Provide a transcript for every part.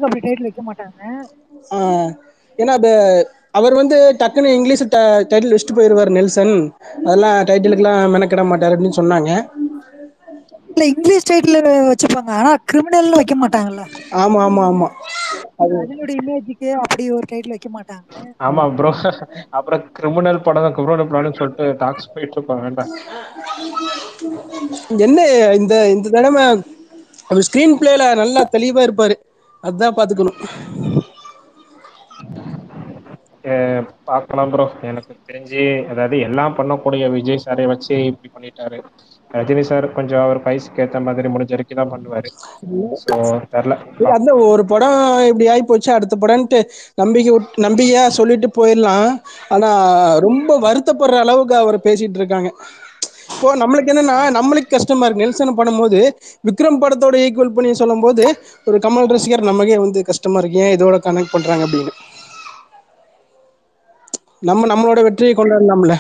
அப்டி டைட்டில் வைக்க மாட்டாங்க ஆ ஏன்னா அது அவர் வந்து டக்குன்னு இங்கிலீஷ் ட டைட்டில் வச்சிட்டு போயிருவாரு நெல்சன் அதெல்லா டைட்டிலுக்குல்லா மெனக்கிட மாட்டாரு அப்டின்னு சொன்னாங்க இல்ல இங்கிலீஷ் டைட்டில் வச்சுப்பாங்க ஆனா கிரிமினல்னு வைக்க மாட்டாங்கல்ல ஆமா ஆமா ஆமா அது ரஜினியோட இமேஜுக்கு அப்டி ஒரு டைட்டில் வைக்க மாட்டாங்க ஆமா ப்ரோ அப்புறோ கிரிமினல் படம் கிரிமினல் படோன்னு சொல்லிட்டு டாக்ஸ் போயிட்டு இருக்கோ வேண்டா என்ன இந்த இந்த தடவ அவர் ஸ்கிரீன் பிளேல நல்லா தெளிவா இருப்பாரு அதா பாத்துக்கணு ஏ பாக்கலா ப்ரோ எனக்கு தெரிஞ்சு அதாவது எல்லா பண்ணக்கூடிய விஜய் சாரே வச்சு இப்டி பண்ணிட்டாரு ரஜினி சார் கொஞ்சோ அவர் வயசுக்கு ஏத்த மாதிரி முடிஞ்ச வரைக்கு தா பண்ணுவாரு சோ தெர்ல அந்த ஒரு படோ இப்டி ஆயி போச்சு அடுத்த படோன்ட்டு நம்பிக்கை வுட் நம்பிக்கையா சொல்லிட்டு போயிர்லா ஆனா ரொம்ப வருத்தப்படுற அளவுக்கு அவர பேசிட்டு இருக்காங்க இப்போ நம்மளுக்கு என்னன்னா நம்மளுக்கு கஷ்டமா இருக்கு நெல்சன பண்ணும் போது விக்ரம் படத்தோட ஈக்குவல் பண்ணி சொல்லும் போது ஒரு கமல் ரசிகர் நமக்கே வந்து கஷ்டமா இருக்கு ஏ இதோட கனெக்ட் பண்றாங்க அப்டின்னு நம்ம நம்மளோட வெற்றிய கொண்டாடலாம்ல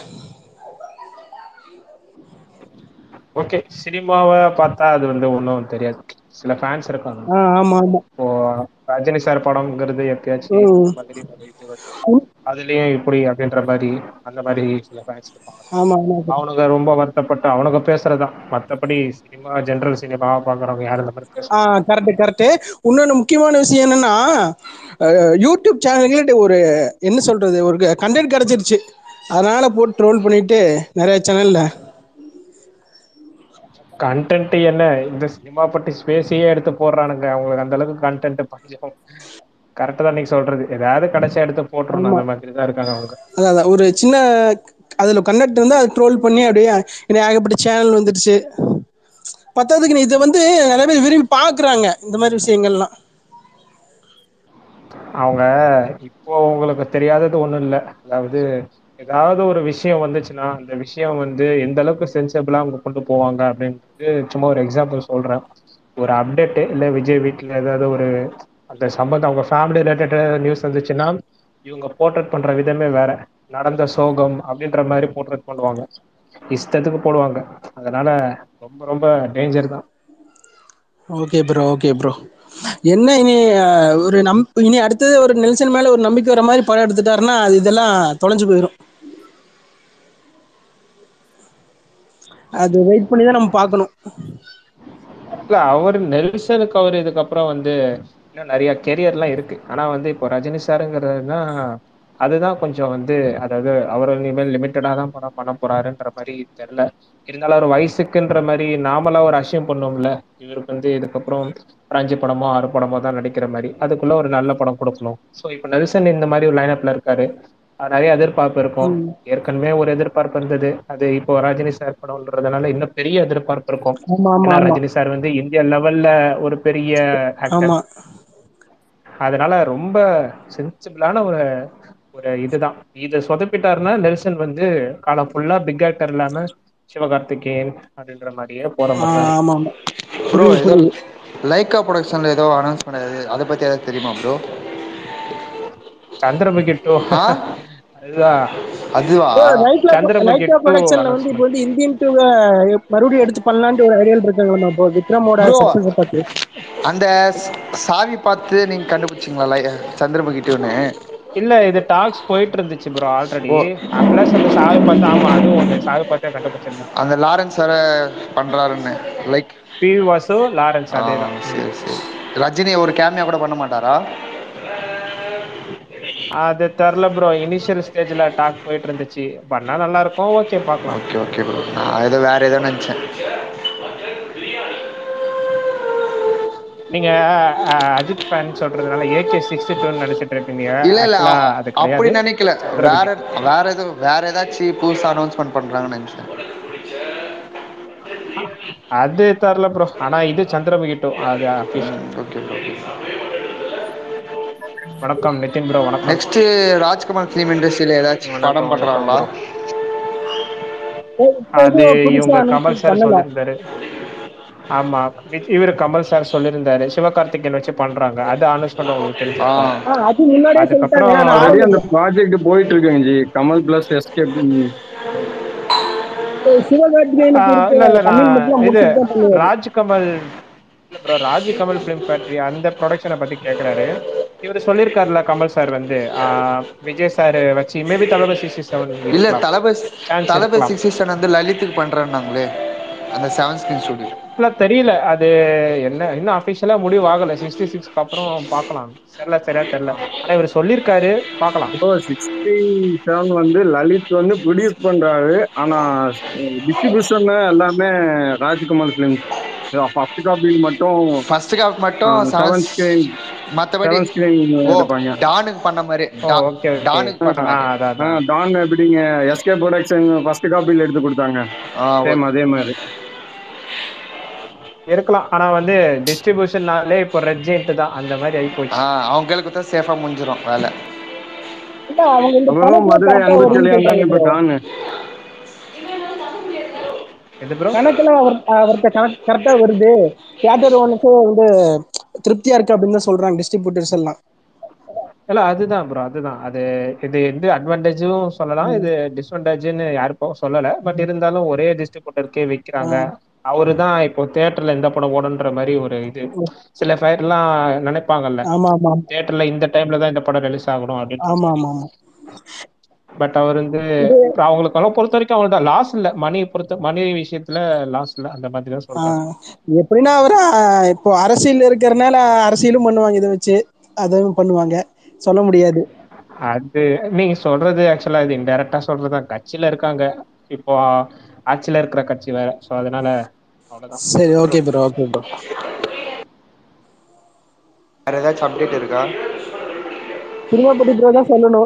ஓகே சினிமாவ பாத்தா அது வந்து ஒன்னு தெரியாது சில ஃபேன்ஸ் இருக்காங்க ஆ ஆமா ஆமா இப்போ ரஜினி சார் படம்ங்கிறது எப்பயாச்சு அந்த ம் மாதிரி ஒரு இது வருது அதுலயு இப்டி அப்டின்ற மாரி அந்த மாரி சில ஃபேன்ஸ் இருப்பாங்க ஆமா ஆமா அவனுங்க ரொம்ப வருத்தப்பட்டு அவனுங்க பேசுறதா மத்தபடி சினிமா ஜென்ரல் சினிமாவா பாக்குறவங்க யாரு இந்த மாரி பேச ஆ மாட்டாங்க கரெக்ட் கரெக்ட் இன்னொன்னு முக்கியமான விஷயோ என்னன்னா அ யூடியூப் சேனல்கள்ட்ட ஒரு என்ன சொல்றது ஒரு கண்டென்ட் கெடச்சிருச்சு அதனால போட்டு ட்ரோல் பண்ணிட்டு நெறைய சேனல்ல கன்டென்ட் என்ன இந்த சினிமா பத்தி பேசியே எடுத்து போடுறானுங்க அவங்களுக்கு அந்த அளவுக்கு கன்டென்ட் பஞ்சோ கரெக்ட் தா நீங்க சொல்றது ஏதாவது கெடச்சா எடுத்து போட்டுருணு அந்த மாதிரிதா இருக்காங்க அவங்க அதா அதா ஒரு சின்ன அதுல கண்டக்ட் இருந்தா அத ட்ரோல் பண்ணி அப்டியே ஏகப்பட்ட சேனல் வந்துருச்சு பத்தாதுக்கு நீ இத வந்து நெறைய பேர் விரும்பி பாக்குறாங்க இந்த மாரி விஷயங்கள்லா அவங்க இப்போ உங்களுக்கு தெரியாதது ஒண்ணு இல்ல அதாவது ஏதாவது ஒரு விஷயோ வந்துச்சுன்னா அந்த விஷயோ வந்து எந்த அளவுக்கு சென்சபிளா அவங்க கொண்டு போவாங்க அப்டின் து சும்மா ஒரு எக்ஸாம்பிள் சொல்றே ஒரு அப்டேட்டு இல்ல விஜய் வீட்ல ஏதாவது ஒரு அந்த சம்பந்தம் அவங்க ஃபேமிலி ரிலேட்டட் நியூஸ் வந்துச்சுன்னா இவங்க போர்ட்ரேட் பண்ற விதமே வேற நடந்த சோகம் அப்டின்ற மாரி போர்ட்ரேட் பண்ணுவாங்க இஷ்டத்துக்கு போடுவாங்க அதனால ரொம்ப ரொம்ப டேஞ்சர் தா ஓகே ப்ரோ ஓகே ப்ரோ என்ன இனி ஒரு நம் இனி அடுத்தது ஒரு நெல்சன் மேல ஒரு நம்பிக்கை வர மாரி படம் எடுத்துட்டாருன்னா அது இதெல்லா தொலைஞ்சு போயிரு அது வெயிட் பண்ணிதா நம்ம பாக்கணு இல்ல அவரு நெல்சனுக்கு அவரு இதுக்கப்புறோ வந்து இன்னு நெறைய கெரியர்லா இருக்கு ஆனா வந்து இப்போ ரஜினி சாருங்கிறதுதா அதுதா கொஞ்சோ வந்து அதாவது அவர் இனிமேல் லிமிட்டடா தா படம் பண்ண போறாருன்ற மாரி தெர்ல இருந்தாலு அவரு வயசுக்குன்ற மாரி நாமலா ஒரு அசியூம் பண்ணோம்ல இவருக்கு வந்து இதுக்கப்புறோ ஒரு அஞ்சு படமோ ஆறு படமோ தா நடிக்கிற மாரி அதுக்குள்ள ஒரு நல்ல படம் குடுக்கணு சோ இப்ப நெல்சன் இந்த மாரி ஒரு லைன் அப்ல இருக்காரு நெறைய எதிர்பார்ப்பு இருக்கு ம் ஏற்கனவே ஒரு எதிர்பார்ப்பு இருந்தது அது இப்போ ரஜினி சார் படோன்றதுனால இன்னு பெரிய எதிர்பார்ப்பு இருக்கு ஆமா ஆமா ஏன்னா ஆமா ரஜினி சார் வந்து இந்தியா லெவல்ல ஒரு பெரிய ஆக்டர் ஆமா அதனால ரொம்ப சென்சிபிளான ஒரு ஒரு இதுதா இத சொதப்பிட்டாருன்னா நெல்சன் வந்து காலம் ஃபுல்லா பிக் ஆக்டர் இல்லாம சிவகார்த்திகேயன் அப்டின்ற மாரியே போற ஆ மாரிதா இருக்கு ஆமா ஆமா ப்ரோ புரியுது ஏதோ புரியுது லைக்கா ப்ரொடக்ஷன்ல ஏதோ அனௌன்ஸ்மெண்ட் அத பத்தி ஏதாவது தெரியுமா ப்ரோ சந்திரமுகி டூ ஆ அதுதா அதுவா ப்ரோ லைக்கா சந்திரமுகி லைக்கா டூ ப்ரொடக்ஷன்ல வந்து இப்ப அனௌன்ஸ்மெண்ட் வந்து இந்தியன் டூ வ மறுபடியு எடுத்து பண்ணலான்ட்டு ஒரு ஐடியால இருக்காங்களாமா இப்போ விக்ரமோட ப்ரோ சக்சஸ பாத்து அந்த சாவி பாத்து நீங்க கண்டுபிடிச்சீங்களா சந்திரமுகி டூ னு இல்ல இது டாக்ஸ் போயிட்டு இருந்துச்சு ப்ரோ ஆல்ரெடி ஓ பிளஸ் அந்த சாவி பாத்து ஆமா அதுவு ஒண்ணு சாவி பாத்தே கண்டுபிடிச்சிருந்தே அந்த லாரன்ஸ் வேர பண்றாருன்னு லைக் பி வி வாசு லாரன்ஸ் ஆ அதேதா ம் சேரி சேரி ரஜினி ஒரு கேமியா கூட பண்ண மாட்டாரா அது தெர்ல ப்ரோ இனிஷியல் ஸ்டேஜ்ல டாக் போயிட்டு இருந்துச்சு பண்ணா நல்லா இருக்கு ஓகே பாக்கலா ஓகே ஓகே ப்ரோ நா ஏதோ வேற ஏதோ நெனச்சே நீங்க அஜித் ஃபேன் சொல்றதுனால ஏ கே சிக்ஸ்டி டூ நெனச்சிட்டு இருப்பீங்க இல்ல இல்ல ஆக்சுவலா அது அப்படி கெடையாது நெனைக்கல வேற சந்திரமுகி டூ வேற எதோ வேற ஏதாச்சு புதுசா அனௌன்ஸ்மெண்ட் பண்றாங்கன்னு நெனச்சே அது தெர்ல ப்ரோ ஆனா இது சந்திரமுகி டூ அது அஃபிஷியல் ம் ஓகே ப்ரோ வணக்கம் நிதின் ப்ரோ வணக்கம் நெக்ஸ்ட் ராஜ்குமார் ஃபிலிம் இண்டஸ்ட்ரியில ஏதாச்சு படம் வணக்கம் வணக்கம் பண்றாங்களா ப்ரோ இப்ப அது எதுவும் புதுசா இவங்க கமல் அனௌன்ஸ்மெண்ட் சார் பண்ணல சொல்லியிருந்தாரு ஆமா இவரு கமல் சார் சொல்லியிருந்தாரு சிவகார்த்திகேயன் வச்சு பண்றாங்க அது அனுஸ்மெண்ட் உங்களுக்கு ஆ தெரிஞ்சிருக்கு ஆ அது முன்னாடியே அதுக்கப்புறோ சொல்லிட்டாங்க ஆனா ஆல்ரெடி அந்த ஆரம்பிக்கல ப்ராஜெக்ட் போயிட்டு இருக்குங்க ஜி கமல் பிளஸ் எஸ் கே சிவகார்த்திகேயனுக்கு இருக்க இல்ல இல்ல நா கமிட்மெண்ட்லாம் இது முடிச்சுட்டு தான் பண்ணுவாரு Rajkamal bro Raj Kamal film factory அந்த ப்ரொடக்ஷன பத்தி கேக்குறாரு இவரு சொல்லிருக்காருல கமல் சார் வந்து ஆ விஜய் சார் வச்சு மேபி தளபதி சிக்ஸ்டி செவன் இல்ல இருக்கலாம் தளபதி சான்ஸ் தளபதி இருக்கலாம் சிக்ஸ்டி செவன் வந்து லலித்துக்கு பண்றேன்னாங்களே அந்த செவன் ஸ்கிரீன் ஸ்டுடியோ ஆக்சுவலா தெரியல அது என்ன இன்னும் அஃபிஷியலா முடிவு ஆகல சிக்ஸ்டி சிக்ஸ்க்கு அப்புறம் பாக்கலாம் தெர்ல சரியா தெர்ல ஆனா இவரு சொல்லிருக்காரு பாக்கலாம் இப்போ சிக்ஸ்டி செவன் வந்து லலித் வந்து ப்ரொடியூஸ் பண்றாரு ஆனா டிஸ்ட்ரிபியூஷன் எல்லாமே ராஜ்கமல் பிலிம்ஸ் ஃபர்ஸ்ட் காப்பி மட்டும் ஃபர்ஸ்ட் காப் மட்டும் செவன் ஸ்கிரீன் மத்தபடி செவன் ஸ்கிரீன் ஓ எடுப்பாங்க டானுக்கு பண்ண மாதிரி ஓ டா- ஓகே ஓகே டானுக்கு பண்ண ஆ மாதிரி அதான் ஆ, அதான் டான் எப்படிங்க எஸ்கே ப்ரொடக்ஷன் ஃபர்ஸ்ட் காப்பியில் எடுத்து கொடுத்தாங்க ஆ, சேம் அதே மாதிரி இருக்கலாம் ஆனா வந்து டிஸ்ட்ரிபியூஷன்னாலே இப்போ ரெட் ஜெயிண்ட் தான் அந்த மாதிரி ஆகி ஆ, போச்சு அவங்களுக்கு தான் சேஃபா முடிஞ்சிடும் வேலை இல்ல அவங்க இந்த அப்புறம் கணக்குல மதுரை கரெக்டா அன்பு வரும்னு செழியன் சொல்றாங்க தாங்க இப்போ bro. டான் எது ப்ரோ கணக்கெல்லாம் அவர் அவர்கிட்ட கணக்கு கரெக்டா வருது தியேட்டர் ஒன்னுக்கு வந்து திருப்தியா இருக்கு அப்படின்னு தான் சொல்றாங்க டிஸ்ட்ரிபியூட்டர்ஸ் எல்லாம் இல்ல அதுதான் ப்ரோ அதுதான் அது இது எது அட்வான்டேஜும் சொல்லலாம் இது டிஸ்அட்வான்டேஜ்னு யாருக்கும் சொல்லல பட் இருந்தாலும் ஒரே டிஸ்ட்ரிபியூட்டருக்கே விற்கிறாங்க அவரு தான் இப்போ தியேட்டர்ல எந்த படம் ஓடுன்ற மாதிரி ஒரு இது சில பேர்லாம் நினைப்பாங்கல்ல ஆமா ஆமா ஆமா. தியேட்டர்ல இந்த டைம்ல தான் இந்த படம் ரிலீஸ் ஆகணும் அப்படின்ற ஆமா மாதிரி ஆமா ஆமா பட் அவர் வந்து அப்புறம் அவங்களுக்கெல்லாம் பொறுத்த வரைக்கும் அவங்கள்ட்ட லாஸ் இல்ல மணி பொறுத்த மணி விஷயத்துல லாஸ் இல்ல அந்த மாதிரி தான் சொல்றாங்க ஆஹ் எப்படின்னா அவர் இப்போ அரசியல் இருக்கிறனால அரசியலும் பண்ணுவாங்க இதை வச்சு அதுவும் பண்ணுவாங்க சொல்ல முடியாது அது நீங்க சொல்றது ஆக்சுவலா இது இன்டைரக்டா சொல்றதுதான் கட்சியில இருக்காங்க இப்போ ஆட்சியில இருக்கிற கட்சி வேற சோ அதனால அவ்வளவுதான் சரி ஓகே ப்ரோ ஓகே ப்ரோ வேற ஏதாச்சும் அப்டேட் இருக்கா சினிமா பத்தி ப்ரோ தான் சொல்லணும்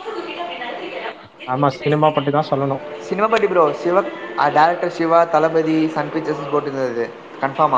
ஆமா சினிமா பத்தி தான் சொல்லணும் cinema Patti bro Siva director Siva Thalapathy Sun Pictures போட்டுருந்தது கன்ஃபார்மா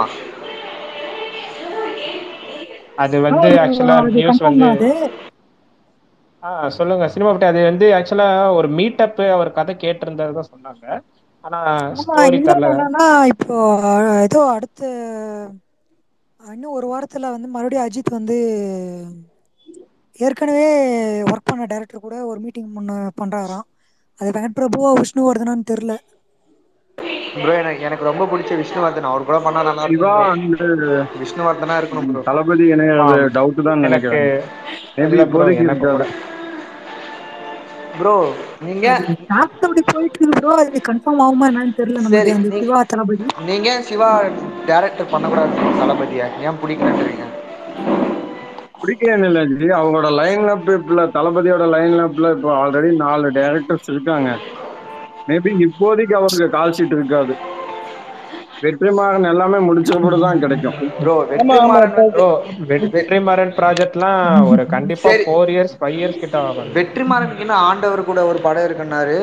அது ஆ, வந்து ஆக்சுவலா அது நியூஸ் கன்ஃபார்ம் வந்து தான் அது ஆ சொல்லுங்க சினிமா பத்தி அது வந்து ஆக்சுவலா ஒரு மீட்டப் அவர் கதை கேட்டிருந்தது தான் சொன்னாங்க ஆனா ஆமா ஸ்டோரி இன்னொன்னு தரல என்னன்னா இப்போ ஏதோ அடுத்த இன்னும் ஒரு வாரத்துல வந்து மறுபடியும் அஜித் வந்து ஏற்கனவே ஒர்க் பண்ண டைரக்டர் கூட ஒரு மீட்டிங் முன்ன பண்றாராம் அது வெங்கட் பிரபுவா விஷ்ணுவர்தனான்னு தெரியல ப்ரோ எனக்கு எனக்கு ரொம்ப பிடிச்ச விஷ்ணுவர்தன் அவர் கூட பண்ணா நல்லா இருக்கும் சிவா ப்ரோ அண்ட் விஷ்ணுவர்தனா இருக்கணும் ப்ரோ தளபதி இணையது ஆமா டவுட் தான் எனக்கு நினைக்கிறேன் மேபி இல்ல ப்ரோ இப்போதைக்கு எனக்கு கூட இருக்காது ப்ரோ நீங்க அது டாக்டர் அப்படி போயிட்டு இருக்கு ப்ரோ அது கன்ஃபார்ம் ஆகுமா என்னன்னு தெரியல சரி நமக்கு அந்த நீ சிவா தளபதி நீங்க ஏன் சிவா டேரக்டர் பண்ணக்கூடாது தளபதியை ஏன் பிடிக்கலன்றீங்க பிடிக்கலன்னு இல்லை ஜி அவங்களோட லைன் அப் இப்ப தளபதியோட லைன் அப்ல இப்போ ஆல்ரெடி நாலு டைரக்டர்ஸ் இருக்காங்க மேபி இப்போதைக்கு அவருக்கு கால் ஷீட் இருக்காது வெற்றிமாறன் எல்லாமே முடிச்சபோது தான் கிடைக்கும் ப்ரோ ஆமா ஆமா வெற்றிமாறன் இப்போ ப்ரோ வெற்றிமாறன் ப்ராஜெக்ட்லாம் ஒரு கண்டிப்பா சரி. ஃபோர் இயர்ஸ் ஃபைவ் இயர்ஸ் கிட்ட ஆகும் வெற்றிமாறனுக்கு இன்னும் ஆண்டவர் கூட ஒரு படம் இருக்குன்னாரு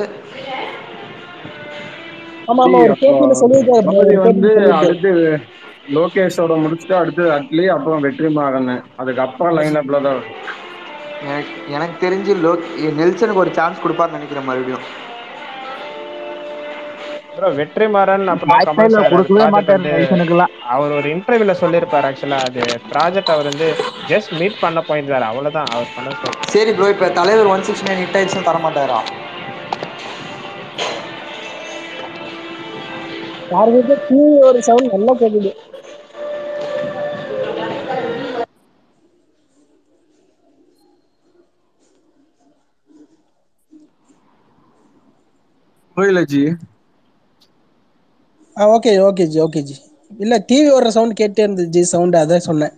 ஆமா ஜி ஆமா ஒரு அப்போ பேட்டியில சொல்லியிருக்காரு bro, தளபதி ஒரு வந்து பேட்டியில சொல்லியிருக்காரு அடுத்து லோகேஷோட முடிச்சுட்டு அடுத்து அட்லி அப்புறம் வெற்றிமாறன் அதுக்கப்புறம் லைன் அப்ல தான் வரும் எனக்கு எனக்கு தெரிஞ்சு லோ நெல்சனுக்கு ஒரு சான்ஸ் கொடுப்பாருன்னு நினைக்கிறேன் மறுபடியும் ப்ரோ வெற்றிமாறன் அப்புறம் வாய்ப்பே கமல் இல்ல சார் அது கொடுக்கவே ப்ராஜெக்ட் மாட்டாரு வந்து நெல்சனுக்குலாம் அவர் ஒரு இன்டர்வியூல சொல்லியிருப்பாரு ஆக்சுவலா அது ப்ராஜெக்ட் அவர் வந்து ஜஸ்ட் மீட் பண்ண போயிருந்தாரு அவ்வளவுதான் அவர் பண்ண சொல் சரி ப்ரோ இப்போ தலைவர் ஒன் சிக்ஸ் நைன் ஹிட் ஆயிடுச்சுன்னு தர மாட்டாரா யாருக்கு டிவி ஒரு சவுண்ட் நல்லா கேக்குது புரியல ஜி ஆ okay okay ji okay ji இல்ல டிவி ஓடுற சவுண்ட் கேட்டே இருந்தது ஜி சவுண்ட் அதான் சொன்னேன்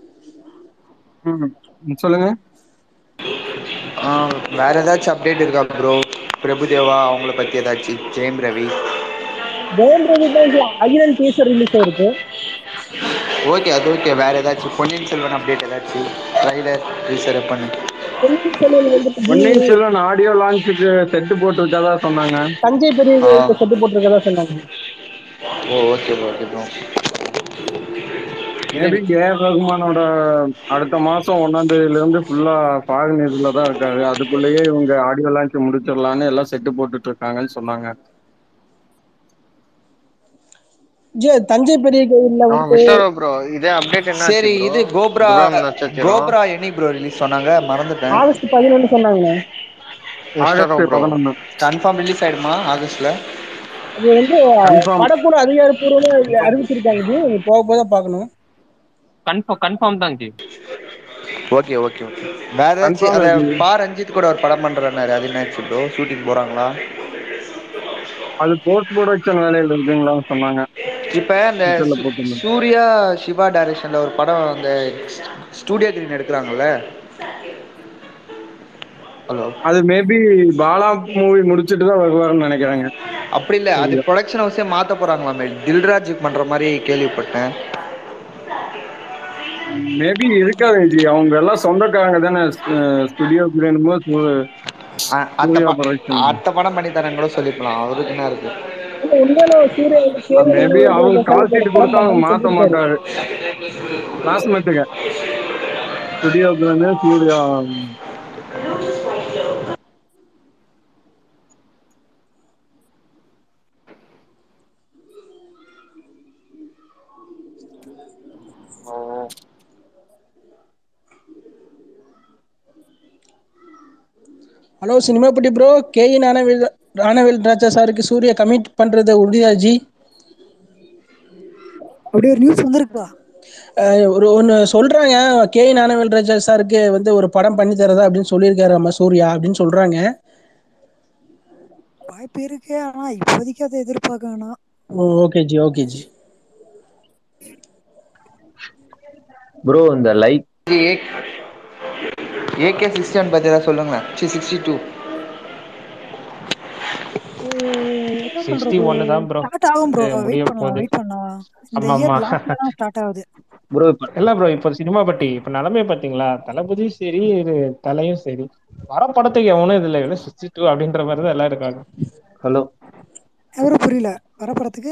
ம் சொல்லுங்க ஆ, வேற ஏதாச்சும் அப்டேட் இருக்கா ப்ரோ பிரபுதேவா அவங்கள பத்தி ஏதாச்சும் ஜெயம் ரவி ஜெயம் ரவி தான் அகிலன் டீசர் ரிலீஸ் ஆயிருக்கு ஓகே அது ஓகே வேற ஏதாச்சும் பொன்னியின் செல்வன் அப்டேட் ஏதாச்சும் ட்ரைலர் டீசர் பண்ணு பொன்னியின் செல்வன் வந்துட்டு ஜி பொன்னியின் செல்வன் ஆடியோ லான்ச்சுக்கு செட்டு போட்டு இருக்கதா சொன்னாங்க தஞ்சை பெரிய ஆ. கோயிலுக்கு செட்டு போட்டிருக்கதா சொன்னாங்க ஓ ஓகே ப்ரோ ஓகே ப்ரோ இது மேபி ஏஆர் ரகுமானோட அடுத்த மாசம் ஒன்னாம் தேதியில இருந்து ஃபுல்லா ஃபாரின் இதுல தான் இருக்காரு அதுக்குள்ளேயே இவங்க ஆடியோ லான்ச் முடிச்சிடலான்னு எல்லாம் செட்டு போட்டுட்டு இருக்காங்கன்னு சொன்னாங்க ஜி தஞ்சை பெரிய கோயில்ல ஆ வந்து மிஸ்டர் ப்ரோ இதே அப்டேட் என்ன சரி இது கோப்ரா நட்சத்திரம் கோப்ரா என்னைக்கு ப்ரோ ரிலீஸ் சொன்னாங்க மறந்துட்டேன் ஆகஸ்ட் பதினொன்னு சொன்னாங்க ஆகஸ்ட் ப்ரோ பதினொன்னு கன்ஃபார்ம் ரிலீஸ் ஆயிடுமா ஆகஸ்ட்ல அது வந்து கன்ஃபார்ம் படக்குழு அதிகாரப்பூர்வமா அறிவிச்சிருக்காங்க ஜி நீங்க போக போக தான் பார்க்கணும் கன்ஃபார்ம் கன்ஃபார்ம் தான் ஜி ஓகே ஓகே ஓகே வேற ஏதாச்சும் Confirm அத ஆச்சு. பா ரஞ்சித் கூட ஒரு படம் பண்றேன்னாரு அது என்னாச்சு ப்ரோ ஷூட்டிங் போறாங்களா அது போஸ்ட் ப்ரொடக்ஷன் வேலையில இருக்குங்களான்னு சொன்னாங்க இப்ப இந்த ட்விட்டர்ல சூ- போட்டிருந்தாங்க சூர்யா சிவா டைரக்ஷன்ல ஒரு படம் அந்த ஸ்டூடியோ கிரீன் எடுக்கிறாங்கல்ல ஹலோ அது மேபி பாலா மூவி முடிச்சிட்டு தான் வருவாருன்னு நினைக்கிறேங்க அப்படி இல்ல அது ப்ரொடக்ஷன் ஹவுஸே மாத்த போறாங்களாமே தில்ராஜ் பண்ற மாதிரி கேள்விப்பட்டேன் மேபி இருக்காது ஜி அவங்க எல்லாம் சொந்தக்காரங்க தானே ஸ்டுடியோ வேணுமோ அ- அடுத்த சூர்யா ப- ப்ரொடக்ஷன் அடுத்த படம் பண்ணி தரேன் கூட சொல்லிக்கலாம் அவருக்கு என்ன இருக்கு உண்மையில சூர்யா வந்து கேவி மேபி அவங்க கால் ஷீட் படம் கொடுத்தா அவங்க பண்றேன்னு மாத்த சொல்லியிருக்காரு. மாட்டாரு கிளாஸ்மேட்டுங்க ஸ்டுடியோக்கு வந்து சூர்யா ஹலோ சினிமாப்பட்டி ப்ரோ கே ஞானவேல் ஞானவேல் ராஜா சாருக்கு சூர்யா கமிட் பண்றது உறுதியா ஜி அப்படி ஒரு நியூஸ் வந்திருக்கா அஹ் ஒரு ஒன்று சொல்றாங்க கே ஞானவேல் ராஜா சாருக்கு வந்து ஒரு படம் பண்ணி தரதா அப்படின்னு சொல்லியிருக்காரு நம்ம சூர்யா அப்படின்னு சொல்றாங்க வாய்ப்பு இருக்கு ஆனா இப்போதைக்கு அதை எதிர்பார்க்க வேணாம் okay ji okay ji bro இந்த லைக் ஏகே சிக்ஸ்டி ஒன் பத்தி ஏதாவது சொல்லுங்களேன் சி சிக்ஸ்டி டூ என்ன சிக்ஸ்டி சொல்றது ஒன்னு தான் ப்ரோ ஸ்டார்ட் ஆகும் ப்ரோ இது முடிய வெயிட் பண்ணலாம் போகுது வெயிட் பண்ணலாம் இந்த ஆமா இயர் ஆமா லாஸ்ட்ல தான் ஸ்டார்ட் ஆகுது ப்ரோ இப்ப இல்ல ப்ரோ இப்போ சினிமா பட்டி இப்ப நிலைமைய பாத்தீங்களா தளபதியும் சரி இது தலையும் சரி வர படத்துக்கு எவனும் இதுல இல்லை சிக்ஸ்டி டூ அப்படின்ற மாதிரி தான் எல்லாம் இருக்காங்க ஹலோ எவரும் புரியல வர படத்துக்கு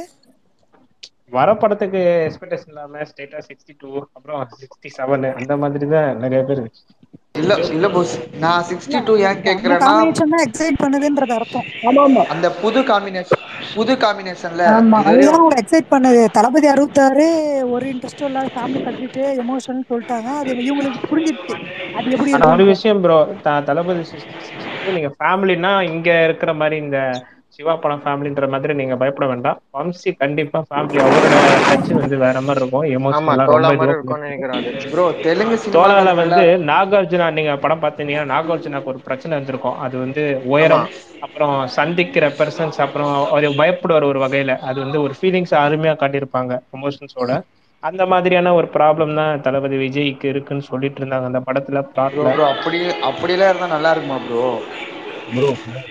வர படத்துக்கு எக்ஸ்பெக்டேஷன் இல்லாம ஸ்டேட்டா சிக்ஸ்டி டூ அப்புறம் சிக்ஸ்டி செவன் அந்த மாதிரி தான் நிறைய பேர் இல்ல இல்ல போஸ் நான் சிக்ஸ்டி டூ ஏன் அந்த கேக்குறேன்னா காம்பினேஷன் தான் எக்ஸைட் பண்ணுதுன்றது அர்த்தம் ஆமா ஆமா அந்த புது காம்பினேஷன் புது காம்பினேஷன்ல ஆமா இதுவரையும் அதுதான் அவங்க எக்ஸைட் பண்ணது தளபதி அறுபத்தாறு ஒரு இன்ட்ரெஸ்டும் இல்லாத ஃபேமிலி கட்டிட்டு எமோஷன் சொல்லிட்டாங்க அது இவங்களுக்கு புரிஞ்சிருச்சு அது எப்படி ஆனா ஒரு இருக்கும் விஷயம் ப்ரோ தளபதி சிக்ஸ்டி டூ நீங்க ஃபேமிலினா இங்க இருக்கிற மாதிரி இந்த சிவா படம் ஃபேமிலின்ற மாதிரி நீங்க பயப்பட வேண்டாம் வம்சி கண்டிப்பா ஃபேமிலி அவரோட டச் வந்து வேற மாதிரி இருக்கும் ஆமா எமோஷனலா தோலா ரொம்ப மாதிரி இதுவா இருக்கும்னு நினைக்கிறேன் அது ப்ரோ தெலுங்கு தோலால சினிமால வந்து நாகார்ஜுனா நீங்க படம் பார்த்தீங்கன்னா நாகார்ஜுனாக்கு ஒரு பிரச்சனை இருந்திருக்கும் அது வந்து உயரம் அப்புறம் சந்திக்கிற பெர்சன்ஸ் அப்புறம் ஒரு பயப்படுவார் ஒரு வகையில அது வந்து ஒரு ஃபீலிங்ஸ் அருமையா காட்டியிருப்பாங்க எமோஷன்ஸோட அந்த மாதிரியான ஒரு ப்ராப்ளம் தான் தளபதி விஜய்க்கு இருக்குன்னு சொல்லிட்டு இருந்தாங்க அந்த படத்துல ப்ரோ பிளாட்ல ப்ரோ அப்படி அப்படிலாம் இருந்தா நல்லா இருக்குமா ப்ரோ ப்ரோ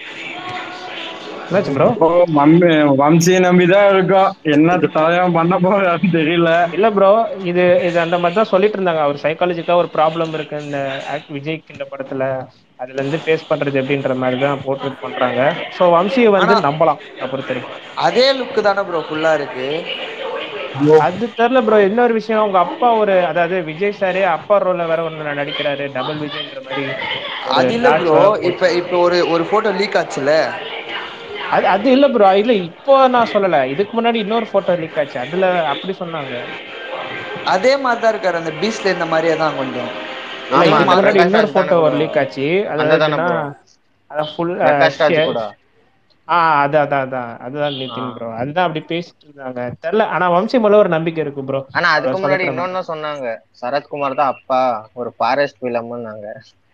என்னாச்சு ப்ரோ இப்போ மம்மி வம்சியை நம்பிதான் இருக்கோம் என்ன தலைவன் பண்ண போறான்னு தெரியல இல்ல ப்ரோ இது இது அந்த மாதிரி தான் சொல்லிட்டு இருந்தாங்க அவர் சைக்காலஜிக்கா ஒரு ப்ராப்ளம் இருக்கு இந்த act- விஜய்க்கு இந்த படத்துல அதுல இருந்து ஃபேஸ் பண்றது எப்படின்ற மாதிரி தான் போர்ட்ரேட் பண்றாங்க சோ வம்சியை வந்து ஆனா நம்பலாம் என்னை பொறுத்த வரைக்கும் அதே லுக்கு தானே ப்ரோ ஃபுல்லா இருக்கு அது தெரியல ப்ரோ இன்னொரு விஷயம் அவங்க அப்பா ஒரு அதாவது விஜய் சாரே அப்பா ரோல்ல வேற ஒண்ணு நடிக்கிறாரு டபுள் விஜய்ன்ற மாதிரி ஒரு அது இல்ல தாட்ஸ் ப்ரோ வேற இப்ப போச்சு இப்ப ஒரு ஒரு போட்டோ லீக் ஆச்சுல அது அது இல்ல ப்ரோ இல்ல இப்போ நான் சொல்லல இதுக்கு முன்னாடி இன்னொரு போட்டோ லீக் ஆச்சு அதுல அப்படி சொன்னாங்க அதே மாதிரி தான் இருக்காரு அந்த பீச்ல இந்த மாதிரியே தான் கொஞ்சம் இல்ல ஆமா இதுக்கு அந்த முன்னாடி பிரகாஷ் இன்னொரு ராஜ் தானே போட்டோ ப்ரோ ஒரு லீக் ஆச்சு அதாவது அந்த தானே எப்படின்னா ப்ரோ அதான் ஃபுல் பிரகாஷ் ராஜ் கூட ஆ அது அதான் அதான் அதுதான் ஆ. நிதின் ப்ரோ அதுதான் அப்படி பேசிட்டு இருந்தாங்க தெரியல ஆனா வம்சி மேல ஒரு நம்பிக்கை இருக்கு ப்ரோ ஆனா அதுக்கு முன்னாடி சொதப்பிட மாட்டாங்க இன்னொன்னு சொன்னாங்க சரத்குமார் தான் அப்பா ஒரு ஃபாரஸ்ட் ஃபிலம்னாங்க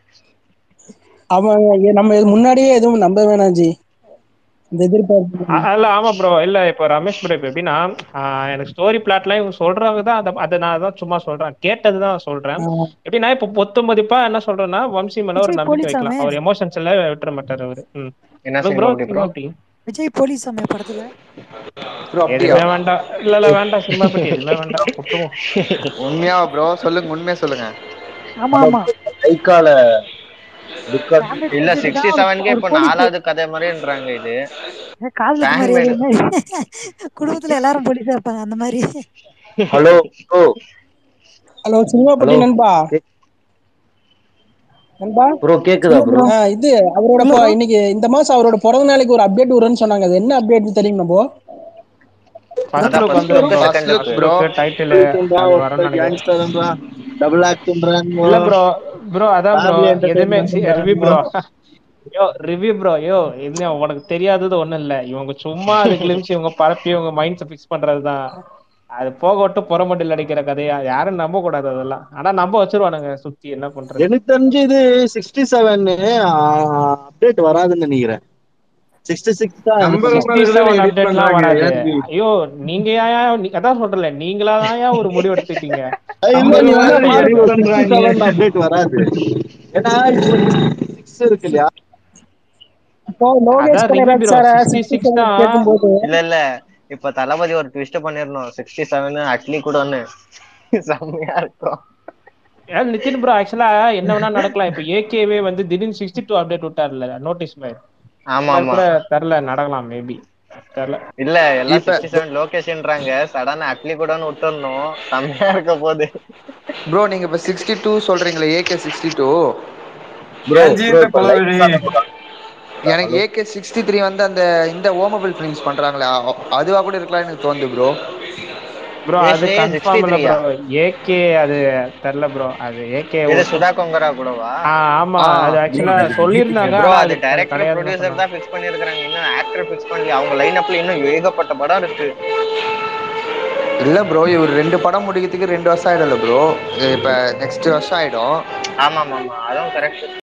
அவன் ஏ- நம்ம இது முன்னாடியே எதுவும் நம்ப வேணாம் ஜி இந்த எதிர்பார்ப்பு அ- இல்ல ஆமா ப்ரோ இல்ல இப்போ ரமேஷ் ப்ரோ இப்போ எப்படின்னா ஆஹ் எனக்கு ஸ்டோரி பிளாட்லாம் இவங்க சொல்றாங்க தான் அதை அதை நான் தான் சும்மா சொல்றேன் கேட்டதுதான் சொல்றேன் ஆஹ் எப்படின்னா இப்போ பொத்து மதிப்பா என்ன சொல்றேன்னா வம்சி மேல ஒரு விஜய் நம்பிக்கை வைக்கலாம் போலீஸாமே அவர் எமோஷன்ஸ் எல்லாம் விட்டுற மாட்டாரு அவரு ம் என்ன சொல்லுங்க சினிமா ப்ரோ அப்படி ப்ரோ சினிமா அப்படி விஜய் போலீஸாமே படத்துல ப்ரோ அப்படியா எதுவுமே வேண்டாம் இல்ல இல்ல வேண்டாம் சினிமா பத்தி எதுவுமே வேண்டாம் விட்டுருவோம் உண்மையா ப்ரோ சொல்லுங்க உண்மையா சொல்லுங்க ஆமா ஆமா லைக்கால துக்கா பிராண்டட் இல்ல பட்ஜெட் சிக்ஸ்டி தான் செவன்கே ஒரு இப்போ போலீஸ் நாலாவது கதை மாதிரின்றாங்க இது காதலுக்கு ஃபேன் மரியாதை மேடு மாதிரி குடும்பத்துல எல்லாரும் போலீஸா இருப்பாங்க அந்த மாதிரி ஹலோ ப்ரோ ஹலோ சினிமா பட்டி ஹலோ நண்பா நண்பா ப்ரோ கேக்குதா சொல்லுங்க ப்ரோ ப்ரோ ஆஹ் இது அவரோட இல்ல பொ- ப்ரோ இன்னைக்கு இந்த மாசம் அவரோட பிறந்த நாளைக்கு ஒரு அப்டேட் வரும்னு சொன்னாங்க அது என்ன அப்டேட் தெரியும் நம்ம ஃபர்ஸ்ட் அதான் லுக் ஃபர்ஸ்ட் வந்துடும் look bro second look look first bro. Look title அது வரும்னு நினைக்கிறேன் டபுள் ஆக்ட்ன்றாங்க இல்ல ப்ரோ ப்ரோ அதான் ப்ரோ Family எதுவுமே entertainment review bro yo review bro yo என்ன உனக்கு தெரியாதது ஒண்ணும் இல்ல இவங்க சும்மா அது கிளிம்ஸ் இவங்க பரப்பி இவங்க மைண்ட்ஸ் ஃபிக்ஸ் பண்றதுதான் அது போக விட்டு புறமட்டில் அடிக்கிற கதையா யாரும் நம்ப கூடாது அதெல்லாம் ஆனா நம்ப வச்சிருவானுங்க சுத்தி என்ன பண்றது எனக்கு தெரிஞ்சு இது சிக்ஸ்டி செவன் அப்டேட் வராதுன்னு நினைக்கிறேன் சிக்ஸ்டி சிக்ஸ் தான் நம்ம இருக்கும். ரொம்ப இதுல செவன் edit அப்டேட்லாம் பண்றாங்க. வராது ஏன் ஐயோ நீங்க ஏன் நீ- அதான் சொல்றல நீங்களா தான் ஒரு முடிவு எடுத்துட்டீங்க இல்ல, நம்ம நீ இதுல வேணா பாரு, edit 67 பண்றாங்க. update வராது ஏன்னா இப்போ சிக்ஸ் இருக்கு இல்லையா இப்போ லோகேஷ் அதான் ரிவ்யூ கனகராஜ் ப்ரோ சார சிக்ஸ்டி சிக்ஸ் தான் கேட்கும்போது இல்ல இல்ல இப்ப தளபதி ஒரு ட்விஸ்ட் பண்ணிருந்தோம் சிக்ஸ்டி செவன் அட்லி கூட ஒண்ணு செம்மையா இருக்கும் ஏன் நிதின் ப்ரோ ஆக்சுவலா என்ன வேணா நடக்கலாம் இப்ப ஏகேவே வந்து திடீர்னு சிக்ஸ்டி டூ அப்டேட் விட்டார்ல நோட்டீஸ் மாதிரி ஆமா அது ஆமா கூட தெரில நடக்கலாம் மேபி தெரில இல்ல எல்லாம் இப்ப- சிக்ஸ்டி செவன் லொகேஷன்றாங்க சடனா அட்லி கூட விட்டுறணும் செம்மையா இருக்க போகுது ப்ரோ நீங்க இப்ப சிக்ஸ்டி டூ சொல்றீங்களே ஏகே சிக்ஸ்டி டூ ப்ரோ ஏன் ப்ரோ இப்ப பழகுது? live தான் போறாங்க. எனக்கு ஏகே சிக்ஸ்டி த்ரீ வந்து அந்த இந்த ஓமபிள் ஃபிலிம்ஸ் பண்றாங்களே அ- அதுவா கூட இருக்கலாம் எனக்கு தோணுது ப்ரோ ப்ரோ அது PS கன்ஃபார்ம் இல்ல 63 ப்ரோ ஏகே அது தெரில ப்ரோ அது ஏகே இது சுதா கொங்கரா கூடவா ஆமா ஆ, அது ஆக்சுவலா அது சொல்லியிருந்தாங்க ப்ரோ ஆனா அது அது டைரக்டர் கிடையாதுன்னு ப்ரொடியூசர் சொன்னாங்க தான் ஃபிக்ஸ் பண்ணிருக்காங்க இன்னும் ஆக்டர் ஃபிக்ஸ் பண்ணல அவங்க லைன் அப்ல இன்னும் ஏகப்பட்ட படம் இருக்கு இல்ல ப்ரோ இவர் ரெண்டு படம் முடிக்கிறதுக்கு ரெண்டு வருஷம் ஆயிடும்ல ப்ரோ இப்ப நெக்ஸ்ட் வருஷம் ஆயிடும் ஆமா ஆமா ஆமா அதுவும் கரெக்ட்